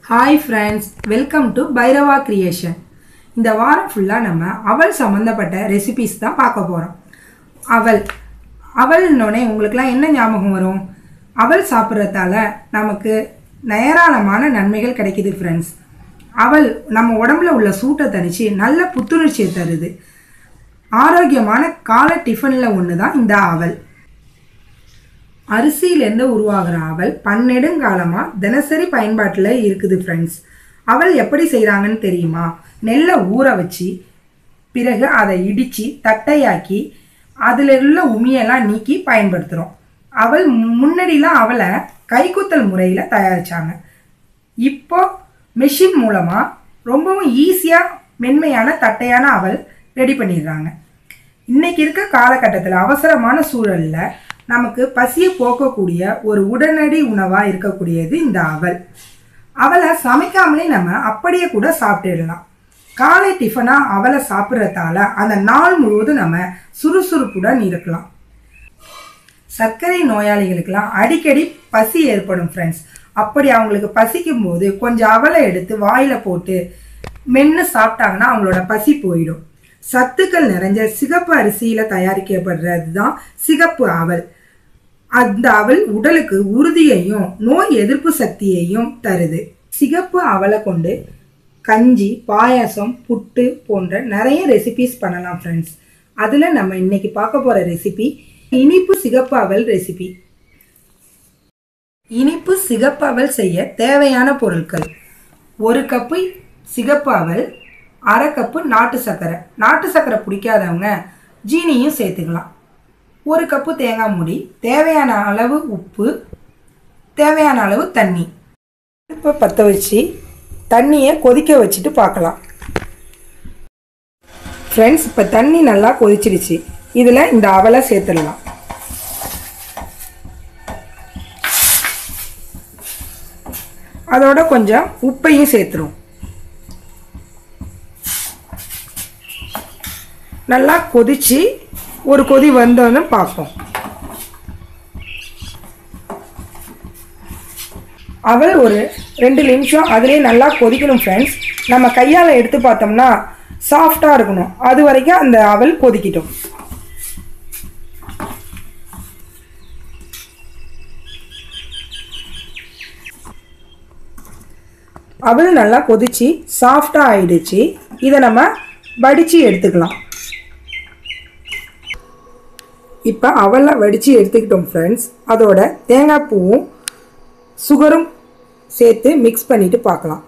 hi friends welcome to Bhairava creation இந்த வாரம் ஃபுல்லாக நம்ம அவல் சம்மந்தப்பட்ட ரெசிபிஸ் தான் பார்க்க போகிறோம் அவல் அவல்னோடனே உங்களுக்குலாம் என்ன ஞாபகம் வரும் அவல் சாப்பிட்றதால நமக்கு ஏராளமான நன்மைகள் கிடைக்குது ஃப்ரெண்ட்ஸ் அவல் நம்ம உடம்புல உள்ள சூட்டை தணிச்சு நல்ல புத்துணர்ச்சியை தருது ஆரோக்கியமான காலை டிஃபனில் ஒன்று தான் இந்த அவல் அரிசியிலேருந்து உருவாகிற அவல் பன்னெடுங்காலமாக தினசரி பயன்பாட்டில் இருக்குது ஃப்ரெண்ட்ஸ் அவல் எப்படி செய்கிறாங்கன்னு தெரியுமா நெல்லை ஊற வச்சு பிறகு அதை இடித்து தட்டையாக்கி அதில் உள்ள உமியெல்லாம் நீக்கி பயன்படுத்துகிறோம் அவல் முன்னாடிலாம் அவலை கைக்குத்தல் முறையில் தயாரித்தாங்க இப்போ மெஷின் மூலமாக ரொம்பவும் ஈஸியாக மென்மையான தட்டையான அவல் ரெடி பண்ணிடுறாங்க இன்னைக்கு இருக்க காலகட்டத்தில் அவசரமான சூழலில் நமக்கு பசியை போக்கக்கூடிய ஒரு உடனடி உணவாக இருக்கக்கூடியது இந்த அவல் அவலை சமைக்காமலே நம்ம அப்படியே கூட சாப்பிட்டுடலாம் காலை டிஃபனாக அவலை சாப்பிட்றதால அந்த நாள் முழுவதும் நம்ம சுறுசுறுப்புடன் இருக்கலாம் சர்க்கரை நோயாளிகளுக்கெல்லாம் அடிக்கடி பசி ஏற்படும் ஃப்ரெண்ட்ஸ் அப்படி அவங்களுக்கு பசிக்கும் போது கொஞ்சம் அவலை எடுத்து வாயில் போட்டு மென்று சாப்பிட்டாங்கன்னா அவங்களோட பசி போயிடும் சத்துக்கள் நிறைஞ்ச சிகப்பு அரிசியில் தயாரிக்கப்படுறது தான் சிகப்பு அவல் அந்த அவல் உடலுக்கு உறுதியையும் நோய் எதிர்ப்பு சக்தியையும் தருது சிகப்பு அவலை கொண்டு கஞ்சி பாயாசம் புட்டு போன்ற நிறைய ரெசிபிஸ் பண்ணலாம் ஃப்ரெண்ட்ஸ் அதில் நம்ம இன்னைக்கு பார்க்க போகிற ரெசிபி இனிப்பு சிகப்பு அவல் ரெசிபி இனிப்பு சிகப்பு அவல் செய்ய தேவையான பொருட்கள் ஒரு கப்பு சிகப்பு அவல் அரை கப்பு நாட்டு சர்க்கரை நாட்டு சர்க்கரை பிடிக்காதவங்க ஜீனியும் சேர்த்துக்கலாம் ஒரு கப்பு தேங்காய் மூடி தேவையான அளவு உப்பு தேவையான அளவு தண்ணி இப்போ பற்ற வச்சு தண்ணியை கொதிக்க வச்சுட்டு பார்க்கலாம் ஃப்ரெண்ட்ஸ் இப்போ தண்ணி நல்லா கொதிச்சிடுச்சு இதில் இந்த அவலை சேர்த்துடலாம் அதோட கொஞ்சம் உப்பையும் சேர்த்துரும் நல்லா கொதிச்சு ஒரு கொதி வந்தோன்னு பார்ப்போம் அவள் ஒரு ரெண்டு நிமிஷம் அதுலேயே நல்லா கொதிக்கணும் ஃப்ரெண்ட்ஸ் நம்ம கையால் எடுத்து பார்த்தோம்னா சாஃப்டாக இருக்கணும் அது வரைக்கும் அந்த அவல் கொதிக்கிட்டோம் அவல் நல்லா கொதிச்சு சாஃப்டாக ஆயிடுச்சு இதை நம்ம வடித்து எடுத்துக்கலாம் இப்போ அவலை வடித்து எடுத்துக்கிட்டோம் ஃப்ரெண்ட்ஸ் அதோட தேங்காய் பூவும் சுகரும் சேர்த்து மிக்ஸ் பண்ணிட்டு பார்க்கலாம்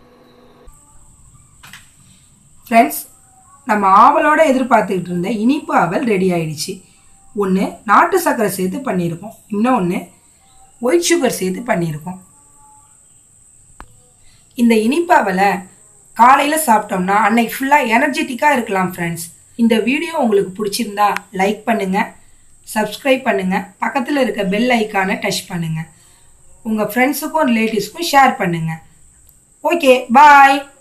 ஃப்ரெண்ட்ஸ் நம்ம ஆவலோட எதிர்பார்த்துக்கிட்டு இருந்த இனிப்பு அவல் ரெடி ஆயிடுச்சு ஒன்று நாட்டு சர்க்கரை சேர்த்து பண்ணியிருக்கோம் இன்னொன்று ஒயிட் சுகர் சேர்த்து பண்ணியிருக்கோம் இந்த இனிப்பு அவலை காலையில் சாப்பிட்டோம்னா அன்னைக்கு ஃபுல்லாக எனர்ஜெட்டிக்காக இருக்கலாம் ஃப்ரெண்ட்ஸ் இந்த வீடியோ உங்களுக்கு பிடிச்சிருந்தா லைக் பண்ணுங்கள் சப்ஸ்கிரைப் பண்ணுங்கள் பக்கத்தில் இருக்க பெல் ஐக்கானை டச் பண்ணுங்கள் உங்கள் ஃப்ரெண்ட்ஸுக்கும் ரிலேட்டிவ்ஸ்க்கும் ஷேர் பண்ணுங்கள் ஓகே பாய்